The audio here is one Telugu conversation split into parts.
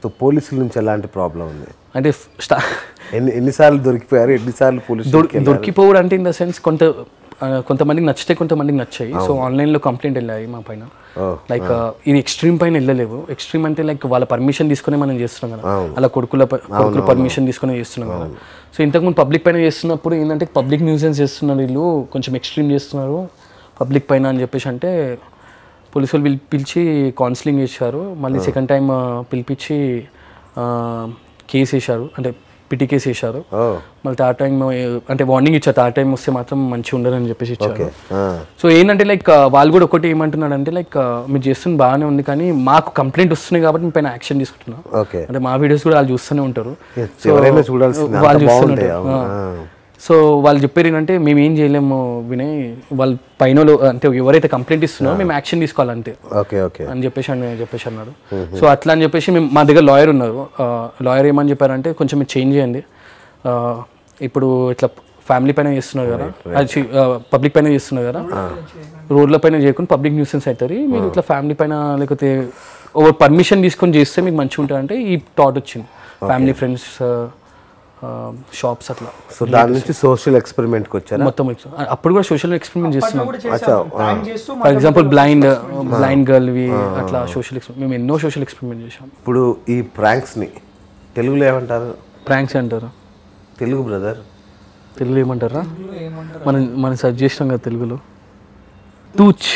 సో పోలీసుల నుంచి ఎలాంటి ప్రాబ్లం ఉంది అంటే స్టా ఎన్ని ఎన్నిసార్లు దొరికిపోయారు ఎన్నిసార్లు పోలీసు దొరికి దొరికిపోవడం అంటే ఇన్ ద సెన్స్ కొంత ఆ, కొంతమందికి నచ్చితే కొంతమందికి నచ్చాయి సో ఆన్లైన్లో కంప్లైంట్ వెళ్ళాయి మా పైన లైక్ ఇది ఎక్స్ట్రీమ్ పైన వెళ్ళలేవు ఎక్స్ట్రీమ్ అంటే లైక్ వాళ్ళ పర్మిషన్ తీసుకునే మనం చేస్తున్నాం కదా అలా కొడుకుల ప- కొడుకుల పర్మిషన్ తీసుకుని చేస్తున్నాం కదా సో ఇంతకుముందు పబ్లిక్ పైన చేస్తున్నప్పుడు ఏంటంటే పబ్లిక్ న్యూసెన్స్ చేస్తున్నారు వీళ్ళు కొంచెం ఎక్స్ట్రీమ్ చేస్తున్నారు పబ్లిక్ పైన అని చెప్పేసి అంటే పోలీసు వాళ్ళు పిలి- పిలిచి కౌన్సిలింగ్ చేశారు మళ్ళీ సెకండ్ టైం పిలిపించి కేసు వేశారు అంటే పిటి కేసు వేశారు ఓ మళ్ళీ థర్డ్ టైం అంటే వార్నింగ్ ఇచ్చారు థర్డ్ టైం వస్తే మాత్రం మంచిగా ఉండదని చెప్పేసి ఇచ్చారు ఆ, సో ఏంటంటే లైక్ వాళ్ళు కూడా ఒకటి ఏమంటున్నాడు అంటే లైక్ మీరు చేస్తుంది బాగానే ఉంది కానీ మాకు కంప్లైంట్ వస్తున్నాయి కాబట్టి మీ పైన యాక్షన్ తీసుకుంటున్నాం ఓకే అంటే మా వీడియోస్ కూడా వాళ్ళు చూస్తూనే ఉంటారు సో ఎవరైనా చూడాల్సింది వాళ్ళు అంత చూస్తూనే బాగుంటాయి ఉంటారు అవును. ఆ. ఆ. సో వాళ్ళు చెప్పారు ఏంటంటే మేము ఏం చేయలేము వినయ్ వాళ్ళు పైన వాళ్ళు- అంటే ఎవరైతే కంప్లైంట్ ఇస్తున్నారో మేము యాక్షన్ తీసుకోవాలంతే ఓకే ఓకే అని చెప్పేసి అని చెప్పేసి అన్నాడు సో అట్లా అని చెప్పేసి మేము మా దగ్గర లాయర్ ఉన్నారు లాయర్ ఏమని చెప్పారంటే కొంచెం మీరు చేంజ్ చేయండి ఆ, ఇప్పుడు ఇట్లా ఫ్యామిలీ పైన చేస్తున్నారు కదా అది పబ్లిక్ పైన చేస్తున్నారు కదా రోడ్ల పైన చేయకుండా పబ్లిక్ న్యూసెన్స్ అవుతుంది మీరు ఇట్లా ఫ్యామిలీ పైన లేకపోతే ఓవర్ పర్మిషన్ తీసుకొని చేస్తే మీకు మంచిగా ఉంటుందంటే ఈ థాట్ వచ్చింది ఫ్యామిలీ ఫ్రెండ్స్ షాప్స్ అట్లా సో దాని నుంచి సోషల్ ఎక్స్పెరిమెంట్కి వచ్చారా మొత్తం వచ్చి- అప్పుడు కూడా సోషల్ ఎక్స్పెరిమెంట్ చేస్తున్నాం కూడా చేసాము Prank చేస్తూ ఫర్ ఎగ్జాంపుల్ బ్లైండ్ బ్లైండ్ గర్ల్వి అట్లా సోషల్ ఎక్స్పెరిమెంట్ మేము ఎన్నో సోషల్ ఎక్స్పెరిమెంట్ చేసాం ఇప్పుడు ఈ ప్రాంక్స్ని తెలుగులో ఏమంటారు ప్రాంక్స్ అంటారు తెలుగు బ్రదర్ తెలుగులో ఏమంటారా మనం మనం సెర్చ్ చేసినాం కదా తెలుగులో టూచ్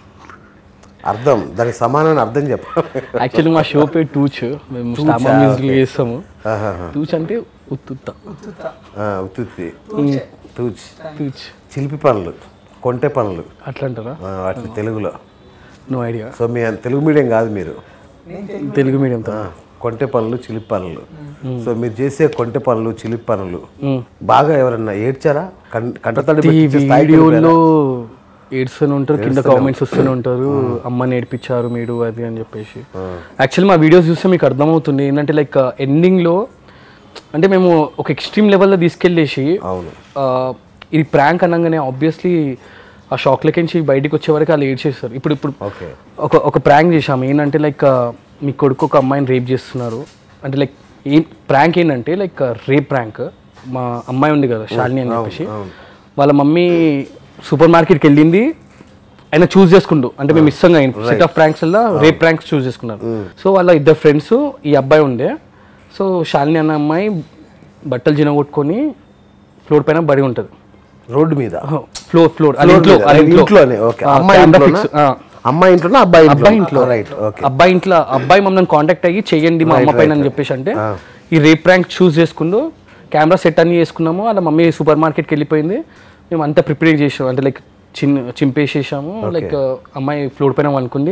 అర్థం దానికి సమానమైన అర్థం చెప్ప యాక్చువల్లీ మా షో పేరు టూచ్ మేము స్టామా మ్యూజిక్ చేస్తాము టూచ్ అంటే ఉత్తుత్త ఉత్తుత్తి తూచే. తూచ్ టూచ్ చిలిపి పనులు కొంటె పనులు అట్లా అంటారా ఆ, వాటిని తెలుగులో నో ఐడియా సో మీ తెలుగు మీడియం కాదు మీరు నేను తెలుగు తెలుగు మీడియంతో ఆ, కొంటె పనులు చిలిపి పనులు సో మీరు చేసే కొంటె పనులు చిలిపి పనులు బాగా ఎవరన్నా ఏడ్చారా కం- కంటతడి ఈ పెట్టించే స్థాయికి వీడియోలో ఏడ్స్తూనే ఉంటారు కింద కామెంట్స్ వస్తూనే ఉంటారు అమ్మ నేర్పించారు మీరు అది అని చెప్పేసి యాక్చువల్లీ మా వీడియోస్ చూస్తే మీకు అర్థమవుతుంది ఏంటంటే లైక్ ఎండింగ్లో అంటే మేము ఒక ఎక్స్ట్రీమ్ లెవెల్లో తీసుకెళ్ళేసి అవును ఆ, ఇది ప్రాంక్ అనగానే ఆబ్వియస్లీ ఆ షాక్లకించి బయటికి వచ్చే వరకు వాళ్ళు ఏడ్చేస్తారు ఇప్పుడు ఇప్పుడు ఓకే ఒక ఒక ప్రాంక్ చేసాము ఏంటంటే లైక్ మీ కొడుకు ఒక అమ్మాయిని రేప్ చేస్తున్నారు అంటే లైక్ ఏం ప్రాంక్ ఏంటంటే లైక్ రేప్ ప్రాంక్ మా అమ్మాయి ఉంది కదా శాలిని అని చెప్పేసి వాళ్ళ మమ్మీ సూపర్ మార్కెట్కి వెళ్ళింది ఆయన చూస్ చేసుకుంటూ అంటే మేము ఇస్తాం సెట్ ఆఫ్ ప్రాంక్స్ వల్ల రేప్ ప్రాంక్స్ చూస్ చేసుకున్నారు సో వాళ్ళ ఇద్దరు ఫ్రెండ్స్ ఈ అబ్బాయి ఉండే సో శాలిని అన్న అమ్మాయి బట్టలు జినగొట్టుకొని ఫ్లోర్ పైన బడి ఉంటుంది రోడ్డు మీద ఫ్లోర్ ఫ్లోర్ అది Floor ఇంట్లో మీద, అది ఇంట్లో ఇంట్లోనే ఓకే ఆ, అమ్మాయి camera ఇంట్లోనా? fix, ఆ. అమ్మాయి ఇంట్లోనా అబ్బాయి అబ్బాయి ఇంట్లో రైట్ ఓకే అబ్బాయి ఇంట్లో అబ్బాయి మమ్మల్ని కాంటాక్ట్ అయ్యి చెయ్యండి మా అమ్మ పైన అని చెప్పేసి అంటే ఈ రేప్ ప్రాంక్ చూస్ చేసుకుంటూ కెమెరా సెట్ అన్ని చేసుకున్నాము వాళ్ళ మమ్మీ సూపర్ మార్కెట్కి వెళ్ళిపోయింది మేము అంతా ప్రిపేర్ చేసాము అంటే లైక్ చిన్న చింపేసేసాము లైక్ అమ్మాయి ఫ్లోర్ పైన అనుకుంది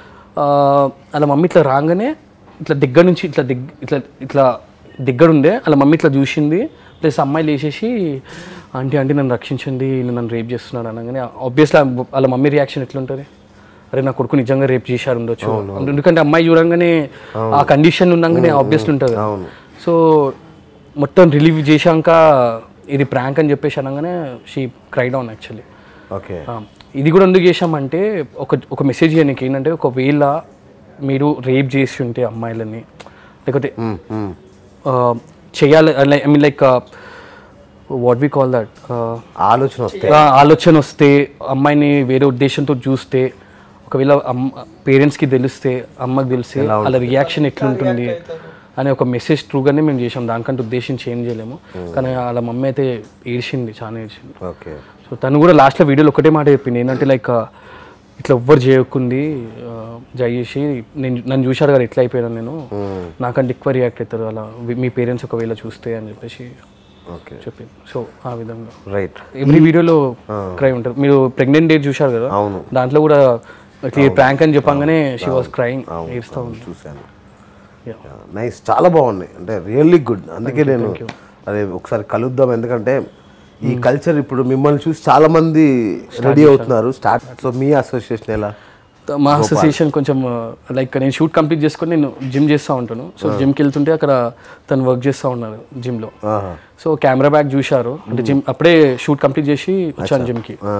వాళ్ళ మమ్మీ ఇట్లా రాగానే ఇట్లా దగ్గర నుంచి ఇట్లా దిగ్ ఇట్లా ఇట్లా దగ్గర ఉండే వాళ్ళ మమ్మీ ఇట్లా చూసింది ప్లస్ అమ్మాయి లేచేసి ఆంటీ ఆంటీ నన్ను రక్షించండి వీళ్ళు నన్ను రేప్ చేస్తున్నాడు అనగానే ఆబ్వియస్లీ వాళ్ళ మమ్మీ రియాక్షన్ ఎట్లుంటుంది అరే నా కొడుకు నిజంగా రేప్ చేశారు ఉండొచ్చు ఎందుకంటే అమ్మాయి చూడంగానే ఆ కండిషన్ ఉండగానే ఆబ్వియస్లీ ఉంటుంది సో మొత్తం రిలీవ్ చేశాక ఇది ప్రాంక్ అని చెప్పేసి అనగానే she cry down actually okay ఇది కూడా ఎందుకు చేశామంటే ఒక ఒక మెసేజ్ చేయడానికి ఏంటంటే ఒకవేళ మీరు రేప్ చేసి ఉంటే అమ్మాయిలని లేకపోతే ఆ, చేయాలి I mean like what we call that ఆలోచన వస్తే ఆలోచన వస్తే అమ్మాయిని వేరే ఉద్దేశంతో చూస్తే ఒకవేళ అమ్మ పేరెంట్స్కి తెలిస్తే అమ్మకి తెలిస్తే వాళ్ళ రియాక్షన్ ఎట్లుంటుంది అనే ఒక మెసేజ్ ట్రూగానే మేము చేసాం దానికంటే ఉద్దేశించి ఏం చేయలేము కానీ వాళ్ళ మమ్మీ అయితే ఏడ్చింది చాలా ఏడ్చింది ఓకే సో తను కూడా లాస్ట్లో వీడియోలో ఒకటే మాట చెప్పింది ఏంటంటే లైక్ ఇట్లా ఎవ్వరు చేయకుంది చేసి నేను నన్ను చూశారు కదా ఎట్లా అయిపోయాను నేను నాకంటే ఎక్కువ రియాక్ట్ అవుతారు అలా వి- మీ పేరెంట్స్ ఒకవేళ చూస్తే అని చెప్పేసి ఓకే చెప్పింది సో ఆ విధంగా రైట్ ఎవ్రీ వీడియోలో క్రై ఉంటారు మీరు ప్రెగ్నెంట్ డేట్ చూశారు కదా అవును. దాంట్లో కూడా ఇట్లా ప్రాంక్ అని చెప్పంగానే షీ వాస్ క్రైంగ్ ఏడుస్తూ ఉంది చూశాను Yeah. నైస్ చాలా బాగున్నాయి అంటే రియల్లీ గుడ్ అందుకే నేను అదే ఒకసారి కలుద్దాం ఎందుకంటే ఈ కల్చర్ ఇప్పుడు మిమ్మల్ని చూసి చాలా మంది రెడీ అవుతున్నారు స్టార్ట్ సో మీ అసోసియేషన్ ఎలా మా అసోసియేషన్ కొంచెం లైక్ నేను షూట్ కంప్లీట్ చేసుకొని నేను జిమ్ చేస్తూ ఉంటాను సో జిమ్కి వెళ్తుంటే అక్కడ తను వర్క్ చేస్తూ ఉన్నారు జిమ్లో ఆహా. సో కెమెరా బ్యాగ్ చూశారు అంటే జిమ్ అప్పుడే షూట్ కంప్లీట్ చేసి వచ్చాను జిమ్కి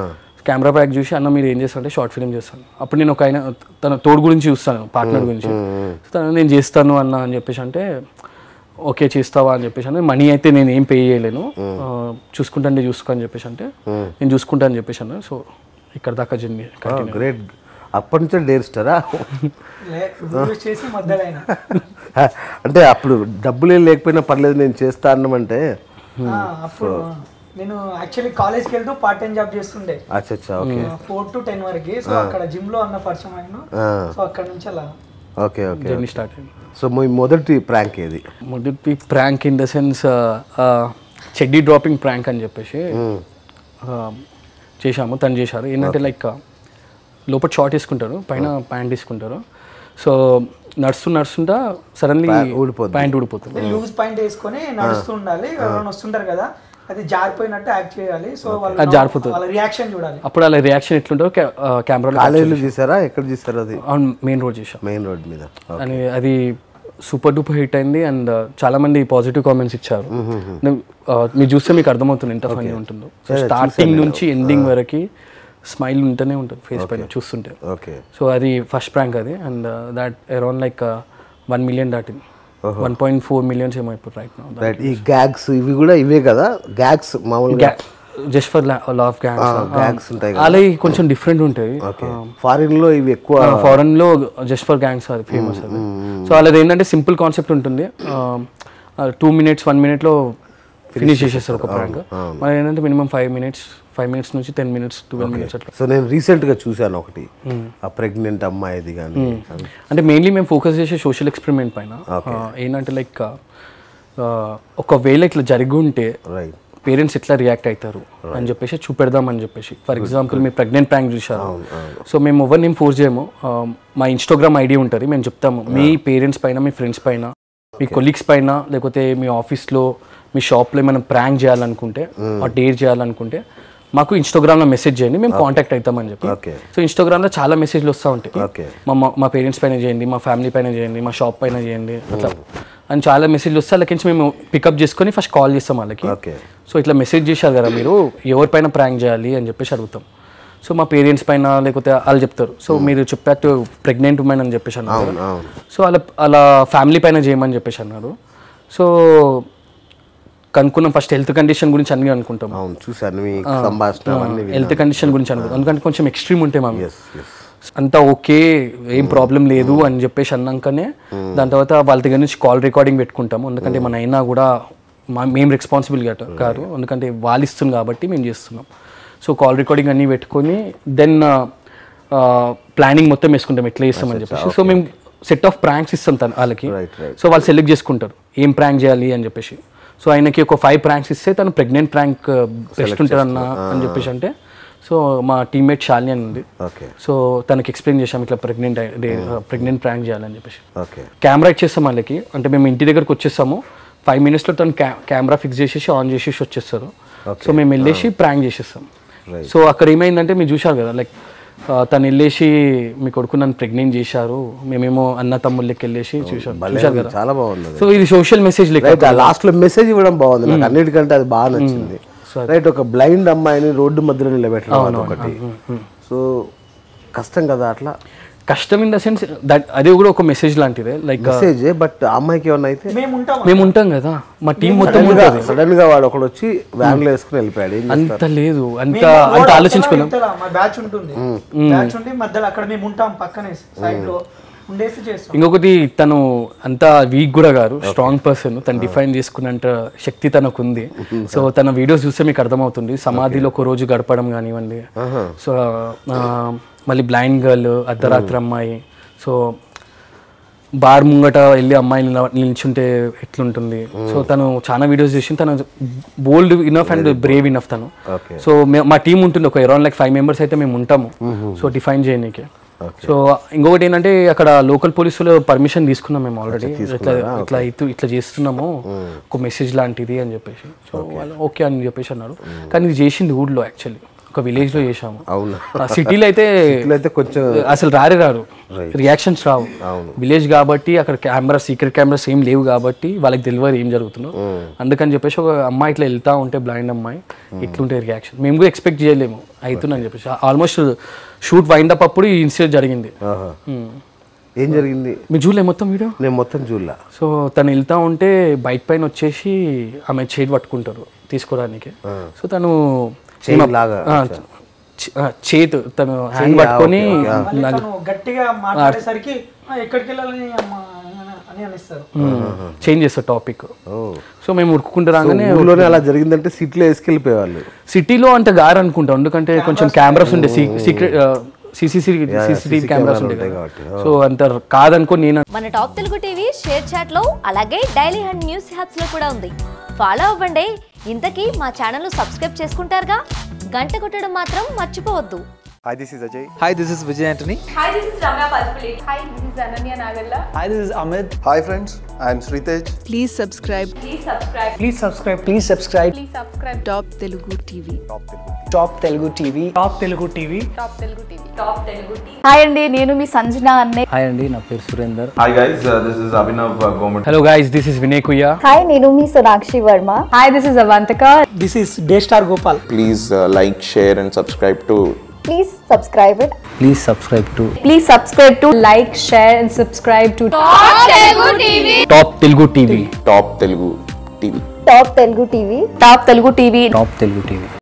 కెమెరా బ్యాగ్ చూసి అన్న మీరు ఏం చేస్తారంటే షార్ట్ ఫిల్మ్ చేస్తాను అప్పుడు నేను ఒక ఆయన తన తోడు గురించి చూస్తాను పార్ట్నర్ గురించి తను నేను చేస్తాను అన్న అని చెప్పేసి అంటే ఓకే చేస్తావా అని చెప్పేసి అంటే మనీ అయితే నేను ఏం పే చేయలేను ఆ, చూసుకుంటాను చూసుకో అని చెప్పేసి అంటే నేను చూసుకుంటా అని చెప్పేసి అన్న సో ఇక్కడ దాకా జర్నీ గ్రేట్ అప్పటి నుంచే డేర్ స్టారా రివ్యూస్ చేసి మధ్యలో అయినా అంటే అప్పుడు డబ్బులు ఏం లేకపోయినా పర్లేదు నేను చేస్తా అన్నమంటే ఆ, అప్పుడు నేను యాక్చువల్లీ కాలేజ్కి వెళ్తూ పార్ట్ టైం జాబ్ చేస్తుండే అచ్చా అచ్చా ఓకే ఫోర్ టు టెన్ వరకు సో అక్కడ జిమ్ లో అన్న పరిచయం అయిన సో అక్కడ నుంచి అలా ఓకే ఓకే జర్నీ స్టార్ట్ అయింది సో మీ మొదటి ప్రాంక్ ఏది మొదటి ప్రాంక్ ఇన్ ద సెన్స్ చెడ్డీ డ్రాపింగ్ ప్రాంక్ అని చెప్పేసి ఆ, చేశాము తను చేశారు ఏంటంటే లైక్ లోపల షార్ట్ వేసుకుంటారు పైన ప్యాంట్ తీసుకుంటారు సో నడుస్తూ నడుస్తుంటా సడన్లీ ఊడిపోద్ది. ప్యాంట్ ఊడిపోతుంది లూజ్ పాయింట్ వేసుకొని నడుస్తూ ఉండాలి ఎవరైనా వస్తుంటారు కదా అది జారిపోయినట్టు యాక్ట్ చేయాలి సో వాళ్ళు అది జారిపోతుంది. వాళ్ళ రియాక్షన్ చూడాలి అప్పుడు అలా రియాక్షన్ ఎట్లుంటో కెమెరాలో కాలేజీలో చేశారా ఎక్కడ చేశారు అది మెయిన్ రోడ్ చేశాం మెయిన్ రోడ్ మీద అని అది సూపర్ డూపర్ హిట్ అయింది అండ్ చాలా మంది పాజిటివ్ కామెంట్స్ ఇచ్చారు నేను, ఆ, మీరు చూస్తే మీకు అర్థమవుతుంది ఎంత ఫనీ ఉంటుందో స్టార్టింగ్ నుంచి ఎండింగ్ వరకు స్మైల్ ఉంటూనే ఉంటుంది ఫేస్ పైన చూస్తుంటే ఓకే సో అది ఫస్ట్ ప్రాంక్ అది and that around like one million దాటింది వన్ పాయింట్ ఫోర్ మిలియన్స్ ఏమో ఇప్పుడు రైట్ నా రైట్ ఈ గ్యాగ్స్ ఇవి కూడా ఇవే కదా గ్యాగ్స్ మామూలుగా just for laugh gangs gags ఉంటాయి కదా అలా కొంచెం డిఫరెంట్ ఉంటాయి ఫారిన్ లో ఇవి ఎక్కువ ఫారెన్ లో జస్ట్ ఫర్ గ్యాంగ్స్ అది ఫేమస్ అది సో అలాది ఏంటంటే సింపుల్ కాన్సెప్ట్ ఉంటుంది టూ మినిట్స్ వన్ మినిట్ లో ఫినిష్ చేసేస్తారు ఒక ప్రాంక్ మరి ఏంటంటే minimum five minutes five minutes నుంచి టెన్ మినిట్స్ ట్వెల్వ్ మినిట్స్ అట్లా సో నేను రీసెంట్ గా చూశాను ఒకటి ఆ ప్రెగ్నెంట్ అమ్మాయిది కానీ అంటే మెయిన్లీ మేము ఫోకస్ చేసే సోషల్ ఎక్స్పెరిమెంట్ పైన ఆ, ఏంటంటే లైక్ ఒకవేళ ఇట్లా జరిగి ఉంటే రైట్ పేరెంట్స్ ఎట్లా రియాక్ట్ అవుతారు అని చెప్పేసి చూపెడదాం అని చెప్పేసి ఫర్ ఎగ్జాంపుల్ మీరు ప్రెగ్నెంట్ ప్రాంక్ చూసారు సో మేము ఎవరిని ఫోర్స్ చేయము ఆ, మా ఇన్స్టాగ్రామ్ ఐడి ఉంటుంది మేము చెప్తాము మీ పేరెంట్స్ పైన మీ ఫ్రెండ్స్ పైన మీ కొలీగ్స్ పైన లేకపోతే మీ ఆఫీస్లో మీ షాప్లో ఏమైనా ప్రాంక్ చేయాలనుకుంటే ఆ డేర్ చేయాలనుకుంటే మాకు ఇన్స్టాగ్రామ్లో మెసేజ్ చేయండి మేము కాంటాక్ట్ అవుతామని చెప్పి ఓకే సో ఇన్స్టాగ్రామ్లో చాలా మెసేజ్లు వస్తూ ఉంటాయి ఓకే మా మా- మా పేరెంట్స్ పైన చేయండి మా ఫ్యామిలీ పైన చేయండి మా షాప్ పైన చేయండి అట్లా అని చాలా మెసేజ్లు వస్తే వాళ్ళకి నుంచి మేము పికప్ చేసుకొని ఫస్ట్ కాల్ చేస్తాం వాళ్ళకి ఓకే సో ఇట్లా మెసేజ్ చేశారు కదా మీరు ఎవరిపైన ప్రాంక్ చేయాలి అని చెప్పేసి అడుగుతాం సో మా పేరెంట్స్ పైన లేకపోతే వాళ్ళు చెప్తారు సో మీరు చెప్పారు ప్రెగ్నెంట్ ఉమెన్ అని చెప్పేసి అన్నారు అవును అవును సో అలా అలా ఫ్యామిలీ పైన చేయమని చెప్పేసి అన్నారు సో కనుక్కున్నాం ఫస్ట్ హెల్త్ కండిషన్ గురించి అన్ని అనుకుంటాం అవును చూశాను మీ సంభాషణ అవన్నీ హెల్త్ కండిషన్ గురించి అనుకుంటాం ఎందుకంటే కొంచెం ఎక్స్ట్రీమ్ ఉంటే మా ఎస్ ఎస్ అంతా ఓకే ఏం ప్రాబ్లం లేదు అని చెప్పేసి అన్నాకనే దాని తర్వాత వాళ్ళ దగ్గర నుంచి కాల్ రికార్డింగ్ పెట్టుకుంటాము ఎందుకంటే మన అయినా కూడా మా మేము రెస్పాన్సిబుల్ కాదు ఎందుకంటే వాళ్ళు ఇస్తుంది కాబట్టి మేము చేస్తున్నాం సో కాల్ రికార్డింగ్ అన్నీ పెట్టుకొని దెన్ ప్లానింగ్ మొత్తం వేసుకుంటాం ఎట్లా చేస్తామని చెప్పేసి సో మేము సెట్ ఆఫ్ ప్రాంక్స్ ఇస్తాం తన వాళ్ళకి రైట్ రైట్ సో వాళ్ళు సెలెక్ట్ చేసుకుంటారు ఏం ప్రాంక్ చేయాలి అని చెప్పేసి సో ఆయనకి ఒక ఫైవ్ ప్రాంక్స్ ఇస్తే తను ప్రెగ్నెంట్ ప్రాంక్ బెస్ట్ ఉంటుందన్న అని చెప్పేసి అంటే సో మా టీమ్మేట్ శాలిని అని ఉంది ఓకే సో తనకి ఎక్స్ప్లెయిన్ చేసాం ఇట్లా ప్రెగ్నెంట్ ప్రెగ్నెంట్ ప్రాంక్ చేయాలని చెప్పేసి ఓకే కెమెరా ఇచ్చేస్తాం వాళ్ళకి అంటే మేము ఇంటి దగ్గరకు వచ్చేస్తాము ఫైవ్ మినిట్స్లో తను కెమెరా ఫిక్స్ చేసేసి ఆన్ చేసేసి వచ్చేస్తారు సో మేము వెళ్ళేసి ప్రాంక్ చేసేస్తాం సో అక్కడ ఏమైందంటే మీరు చూశారు కదా లైక్ తను వెళ్ళేసి మీ కొడుకు నన్ను ప్రెగ్నెంట్ చేశారు మేమేమో అన్న తమ్ముళ్ళకి వెళ్ళేసి చూసాం చూశారు కదా చాలా బాగుంది అది. సో ఇది సోషల్ మెసేజ్ లెక్క రైట్ ఆ లాస్ట్ లో మెసేజ్ ఇవ్వడం బాగుంది నాకు అన్నిటికంటే అది బాగా నచ్చింది రైట్ ఒక బ్లైండ్ అమ్మాయిని రోడ్డు మధ్యలో నిలబెట్టడం అదొకటి సో కష్టం కదా అట్లా కష్టం ఇన్ ద సెన్స్ దట్ అది కూడా ఒక మెసేజ్ లాంటిదే లైక్ మెసేజ్ బట్ ఆ అమ్మాయికి ఏమన్నా అయితే మేము ఉంటాం మేము ఉంటాం కదా మా టీం మొత్తం ఉంటుంది సడన్ గా వాడు ఒకడు వచ్చి వ్యాన్ లో వేసుకుని వెళ్ళిపోయాడు ఏం చేస్తారు? అంత లేదు అంత మేము అంత రోడ్ ఆలోచించుకున్నాం అవతల మా బ్యాచ్ ఉంటుంది బ్యాచ్ ఉండి మధ్యలో అక్కడ మేము ఉంటాం పక్కనే సైడ్ లో ఉండేసి చేస్తాం ఇంకొకటి తను అంత వీక్ కూడా గారు స్ట్రాంగ్ పర్సన్ తను డిఫైన్ చేసుకున్నంత శక్తి తనకు ఉంది సో తన వీడియోస్ చూస్తే మీకు అర్థమవుతుంది సమాధిలో ఒక రోజు గడపడం కానివ్వండి సో ఆ, మళ్ళీ బ్లైండ్ గర్ల్ అర్ధరాత్రి అమ్మాయి సో బార్ ముంగట వెళ్ళి అమ్మాయి నిల- నిల్చుంటే ఎట్లుంటుంది సో తను చాలా వీడియోస్ చేసి తను bold enough and brave enough తను ఓకే సో మే- మా టీం ఉంటుంది ఒక అరౌండ్ లైక్ ఫైవ్ మెంబర్స్ అయితే మేము ఉంటాము సో డిఫైన్ చేయనీకి సో ఇంకొకటి ఏంటంటే అక్కడ లోకల్ పోలీసులు పర్మిషన్ తీసుకున్నాం మేము ఆల్రెడీ ఇట్లా ఇట్లా ఇటు- ఇట్లా చేస్తున్నాము ఒక మెసేజ్ లాంటిది అని చెప్పేసి సో వాళ్ళు ఓకే అని చెప్పేసి అన్నారు కానీ ఇది చేసింది ఊళ్ళో యాక్చువల్లీ ఒక విలేజ్ లో చేసాము అవునా సిటీలో అయితే ఇట్లయితే కొంచెం అసలు రారు రారు రియాక్షన్స్ రావు అవును. విలేజ్ కాబట్టి అక్కడ కెమెరా సీక్రెట్ కెమెరాస్ ఏం లేవు కాబట్టి వాళ్ళకి తెలియదు ఏం జరుగుతుందో అందుకని చెప్పేసి ఒక అమ్మాయి ఇట్లా వెళ్తా ఉంటే బ్లైండ్ అమ్మాయి ఇట్లుంటే రియాక్షన్ మేము కూడా ఎక్స్పెక్ట్ చేయలేము అవుతుందని చెప్పేసి ఆల్మోస్ట్ షూట్ వైండ్ అప్ అప్పుడు ఈ ఇన్సిడెంట్ జరిగింది ఆహా. ఏం జరిగింది మీరు చూడలే మొత్తం వీడియో నేను మొత్తం చూడలా సో తను వెళ్తా ఉంటే బైక్ పైన వచ్చేసి ఆమె చేతి పట్టుకుంటారు తీసుకోవడానికి సో తను Chain లాగా ఆ, చే- ఆ, చేతు తను హ్యాండ్ పట్టుకొని మళ్ళీ తను గట్టిగా మాట్లాడేసరికి "ఆ, ఎక్కడికి వెళ్ళాలని అమ్మ అని- అని అనిస్తారు చేంజ్ చేస్తారు టాపిక్ ఓ సో మేము ఉరుక్కుంటూ రాగానే ఊళ్ళోనే అలా జరిగిందంటే సిటీలో వేసుకెళ్ళిపోయేవాళ్ళు సిటీలో అంత గారు అనుకుంటా ఎందుకంటే కొంచెం కెమెరాస్ ఉండే సీక్రెట్ సీసీసీ సీసీటీవీ కెమెరాస్ ఉంటాయి ఉంటాయి కదా కాబట్టి, సో అంత కాదనుకో నేను మన top Telugu TV share chat లో అలాగే డైలీ హండ్ న్యూస్ హ్యాప్స్ లో కూడా ఉంది ఫాలో అవ్వండి ఇంతకీ మా ఛానల్ సబ్స్క్రైబ్ చేసుకుంటారుగా గంట కొట్టడం మాత్రం మర్చిపోవద్దు Hi, this is Ajay. Hi, this is Vijay Antony. Hi, this is Ramya Palpulate. Hi, this is Ananya Nagalla. Hi, this is Amit. Hi, friends. I am Sritej. Please subscribe Please subscribe. Please subscribe. Please subscribe. Please subscribe. Top Telugu TV. Top Telugu TV. Top Telugu TV. Top Telugu TV. Top Telugu TV. Hi అండి నేను మీ సంజన అన్నే హాయ్ అండి నా పేరు Surender Hi guys, uh, this is Abhinav uh, Gomet. Hello guys this is Vinay కుయ్యా హాయ్ నేను మీ Sonakshi Verma hi this is Avantika This is Daystar Gopal. please uh, like, share, and subscribe to please subscribe it please subscribe to please subscribe to like share and subscribe to top Telugu TV Top Telugu TV. Top Telugu TV top Telugu TV top Telugu TV